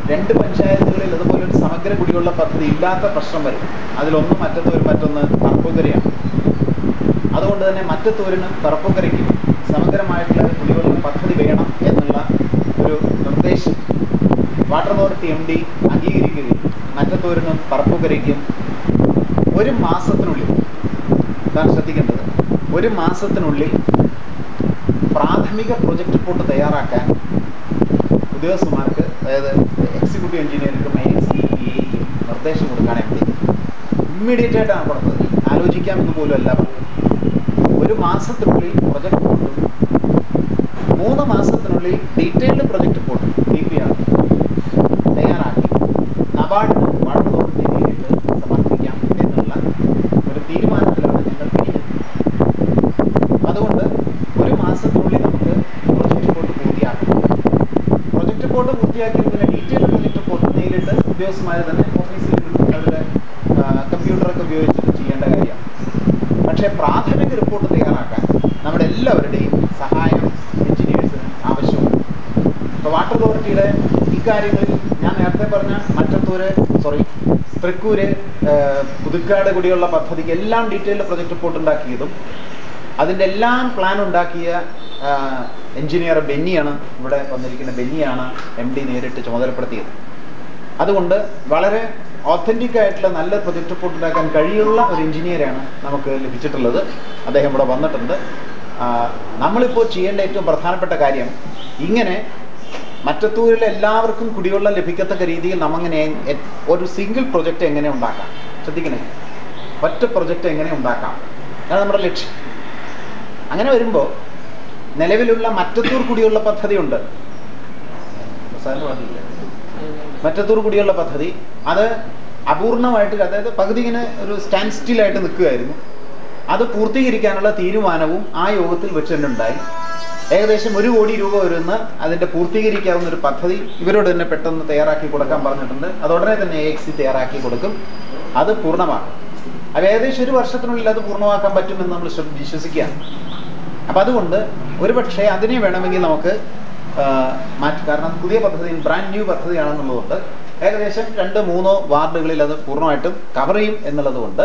രണ്ട് പഞ്ചായത്തുകളിൽ അതുപോലെ ഒരു സമഗ്ര കുടിവെള്ള പദ്ധതി ഇല്ലാത്ത പ്രശ്നം വരും അതിലൊന്ന് മറ്റത്തൂർ മറ്റൊന്ന് കറുപ്പുകരയാണ് അതുകൊണ്ട് തന്നെ മറ്റത്തൂരിനും കറുപ്പുകരയ്ക്കും സമഗ്രമായിട്ടുള്ള ഒരു കുടിവെള്ള പദ്ധതി വേണം എന്നുള്ള ഒരു നിർദ്ദേശം വാട്ടർ അതോറിറ്റി എം ഡി അംഗീകരിക്കുകയും മറ്റത്തൂരിനും കറുപ്പുകരയ്ക്കും ഒരു മാസത്തിനുള്ളിൽ ഇതാണ് ശ്രദ്ധിക്കേണ്ടത് ഒരു മാസത്തിനുള്ളിൽ പ്രാഥമിക പ്രൊജക്ട് റിപ്പോർട്ട് തയ്യാറാക്കാൻ ഉദ്യോഗസ്ഥന്മാർക്ക് അതായത് എക്സിക്യൂട്ടീവ് എഞ്ചിനീയർക്കും ഐ എക്സ് ഡി പി എക്കും നിർദ്ദേശം കൊടുക്കാൻ എം ഡി ഇമ്മീഡിയറ്റ് ആയിട്ടാണ് കൊടുത്തത് ആലോചിക്കാമെന്ന് പോലും അല്ല പറഞ്ഞത് ഒരു മാസത്തിനുള്ളിൽ പ്രൊജക്ട് റിപ്പോർട്ടും മൂന്ന് മാസത്തിനുള്ളിൽ ഡീറ്റെയിൽഡ് പ്രൊജക്ട് റിപ്പോർട്ടും ഡി പി ആർ തയ്യാറാക്കി നബാർഡിന് വാട്ടർ അതോറിറ്റി നേരിട്ട് സമർപ്പിക്കാം എന്നുള്ള ഒരു തീരുമാനത്തിലാണ് ഞങ്ങൾ ഇരിക്കുന്നത് അതുകൊണ്ട് ഒരു മാസത്തിനുള്ളിൽ നമുക്ക് പ്രൊജക്ട് റിപ്പോർട്ട് പൂർത്തിയാക്കണം പ്രൊജക്ട് റിപ്പോർട്ട് പൂർത്തിയാക്കിയതിന് ഡീറ്റെയിൽഡ് പ്രൊജക്ട് റിപ്പോർട്ട് നേരിട്ട് ഉദ്യോഗസ്ഥന്മാർ തന്നെ ഓഫീസിൽ അവരുടെ കമ്പ്യൂട്ടറൊക്കെ ഉപയോഗിച്ചിട്ട് ചെയ്യേണ്ട കാര്യമാണ് പക്ഷേ പ്രാഥമിക റിപ്പോർട്ട് തയ്യാറാക്കാൻ നമ്മുടെ എല്ലാവരുടെയും സഹായം എഞ്ചിനീയേഴ്സിന് ആവശ്യമുണ്ട് ഇപ്പോൾ വാട്ടർ അതോറിറ്റിയുടെ ഇക്കാര്യങ്ങളിൽ ഞാൻ നേരത്തെ പറഞ്ഞ മറ്റത്തൂര് സോറി തൃക്കൂര് ഏഹ്, പുതുക്കാട് കൂടിയുള്ള പദ്ധതിക്ക് എല്ലാം ഡീറ്റെയിൽഡ് പ്രൊജക്ട് റിപ്പോർട്ട് ഉണ്ടാക്കിയതും അതിൻ്റെ എല്ലാം പ്ലാൻ ഉണ്ടാക്കിയ എഞ്ചിനീയർ ബെന്നിയാണ് ഇവിടെ വന്നിരിക്കുന്ന ബെന്നിയാണ് എം ഡി നേരിട്ട് ചുമതലപ്പെടുത്തിയത് അതുകൊണ്ട് വളരെ ഓത്തൻറ്റിക് ആയിട്ടുള്ള നല്ല പ്രൊജക്ട് റിപ്പോർട്ട് ഉണ്ടാക്കാൻ കഴിയുള്ള ഒരു എഞ്ചിനീയറാണ് നമുക്ക് ലഭിച്ചിട്ടുള്ളത് അദ്ദേഹം ഇവിടെ വന്നിട്ടുണ്ട് ആ, നമ്മളിപ്പോൾ ചെയ്യേണ്ട ഏറ്റവും പ്രധാനപ്പെട്ട കാര്യം ഇങ്ങനെ മറ്റത്തൂരിലെ എല്ലാവർക്കും കുടിവെള്ളം ലഭിക്കത്തക്ക രീതിയിൽ നമ്മങ്ങനെ എ- ഒരു സിംഗിൾ പ്രൊജക്റ്റ് എങ്ങനെ ഉണ്ടാക്കാം ശ്രദ്ധിക്കണേ ഒറ്റ പ്രൊജക്റ്റ് എങ്ങനെ ഉണ്ടാക്കാം അതാണ് നമ്മുടെ ലക്ഷ്യം അങ്ങനെ വരുമ്പോൾ നിലവിലുള്ള മറ്റത്തൂർ കുടിവെള്ള പദ്ധതിയുണ്ട് സാറിന് പറഞ്ഞില്ലേ? മറ്റത്തൂർ കുടിവെള്ള പദ്ധതി അത് അപൂർണമായിട്ട് അതായത് പകുതി ഇങ്ങനെ ഒരു സ്റ്റാൻഡ് സ്റ്റിലായിട്ട് നിൽക്കുകയായിരുന്നു അത് പൂർത്തീകരിക്കാനുള്ള തീരുമാനവും ആ യോഗത്തിൽ വെച്ച് തന്നെ ഉണ്ടായി ഏകദേശം ഒരു കോടി രൂപ വരുന്ന അതിൻ്റെ പൂർത്തീകരിക്കാവുന്ന ഒരു പദ്ധതി ഇവരോട് തന്നെ പെട്ടെന്ന് തയ്യാറാക്കി കൊടുക്കാൻ പറഞ്ഞിട്ടുണ്ട് അത് ഉടനെ തന്നെ എ എക്സി തയ്യാറാക്കി കൊടുക്കും അത് പൂർണ്ണമാക്കും അത് ഏകദേശം ഒരു വർഷത്തിനുള്ളിൽ അത് പൂർണ്ണമാക്കാൻ പറ്റുമെന്ന് നമ്മൾ ശ്ര- വിശ്വസിക്കുകയാണ് അപ്പം അതുകൊണ്ട് ഒരുപക്ഷെ അതിനെ വേണമെങ്കിൽ നമുക്ക് ആ, മാറ്റി കാരണം പുതിയ പദ്ധതി ബ്രാൻഡ് ന്യൂ പദ്ധതിയാണെന്നുള്ളതുകൊണ്ട് ഏകദേശം രണ്ട് മൂന്നോ വാർഡുകളിൽ അത് പൂർണ്ണമായിട്ടും കവർ ചെയ്യും എന്നുള്ളത് കൊണ്ട്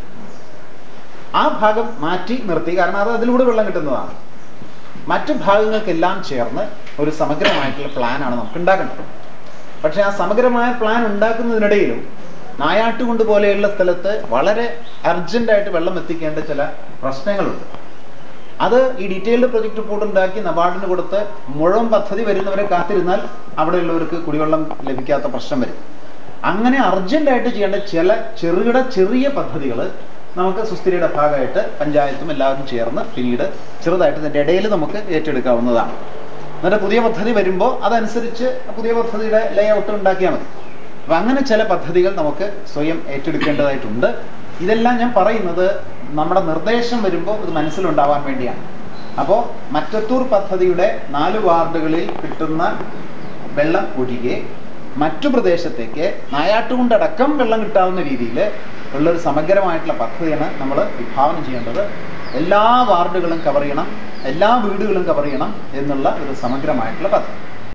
ആ ഭാഗം മാറ്റി നിർത്തി കാരണം അത് അതിലൂടെ വെള്ളം കിട്ടുന്നതാണ് മറ്റു ഭാഗങ്ങൾക്കെല്ലാം ചേർന്ന് ഒരു സമഗ്രമായിട്ടുള്ള പ്ലാനാണ് നമുക്ക് ഉണ്ടാക്കേണ്ടത് പക്ഷേ ആ സമഗ്രമായ പ്ലാൻ ഉണ്ടാക്കുന്നതിനിടയിലും നായാട്ടുകുണ്ട് പോലെയുള്ള സ്ഥലത്ത് വളരെ അർജന്റായിട്ട് വെള്ളം എത്തിക്കേണ്ട ചില പ്രശ്നങ്ങളുണ്ട് അത് ഈ ഡീറ്റെയിൽഡ് പ്രൊജക്ട് റിപ്പോർട്ട് ഉണ്ടാക്കി നബാർഡിന് കൊടുത്ത് മുഴുവൻ പദ്ധതി വരുന്നവരെ കാത്തിരുന്നാൽ അവിടെയുള്ളവർക്ക് കുടിവെള്ളം ലഭിക്കാത്ത പ്രശ്നം വരും അങ്ങനെ അർജന്റായിട്ട് ചെയ്യേണ്ട ചില ചെറുകിട ചെറിയ പദ്ധതികൾ നമുക്ക് സുസ്ഥിരയുടെ ഭാഗമായിട്ട് പഞ്ചായത്തും എല്ലാവരും ചേർന്ന് പിന്നീട് ചെറുതായിട്ട് ഇതിൻ്റെ ഇടയിൽ നമുക്ക് ഏറ്റെടുക്കാവുന്നതാണ് എന്നിട്ട് പുതിയ പദ്ധതി വരുമ്പോൾ അതനുസരിച്ച് പുതിയ പദ്ധതിയുടെ ലേ ഔട്ട് ഉണ്ടാക്കിയാൽ മതി അപ്പം അങ്ങനെ ചില പദ്ധതികൾ നമുക്ക് സ്വയം ഏറ്റെടുക്കേണ്ടതായിട്ടുണ്ട് ഇതെല്ലാം ഞാൻ പറയുന്നത് നമ്മുടെ നിർദ്ദേശം വരുമ്പോൾ ഇത് മനസ്സിലുണ്ടാവാൻ വേണ്ടിയാണ് അപ്പോൾ മറ്റത്തൂർ പദ്ധതിയുടെ നാല് വാർഡുകളിൽ കിട്ടുന്ന വെള്ളം ഒഴികെ മറ്റു പ്രദേശത്തേക്ക് നായാട്ടുകൊണ്ടടക്കം വെള്ളം കിട്ടാവുന്ന രീതിയിൽ ഉള്ളൊരു സമഗ്രമായിട്ടുള്ള പദ്ധതിയാണ് നമ്മൾ വിഭാവനം ചെയ്യേണ്ടത് എല്ലാ വാർഡുകളും കവർ ചെയ്യണം എല്ലാ വീടുകളും കവർ ചെയ്യണം എന്നുള്ള ഒരു സമഗ്രമായിട്ടുള്ള പദ്ധതി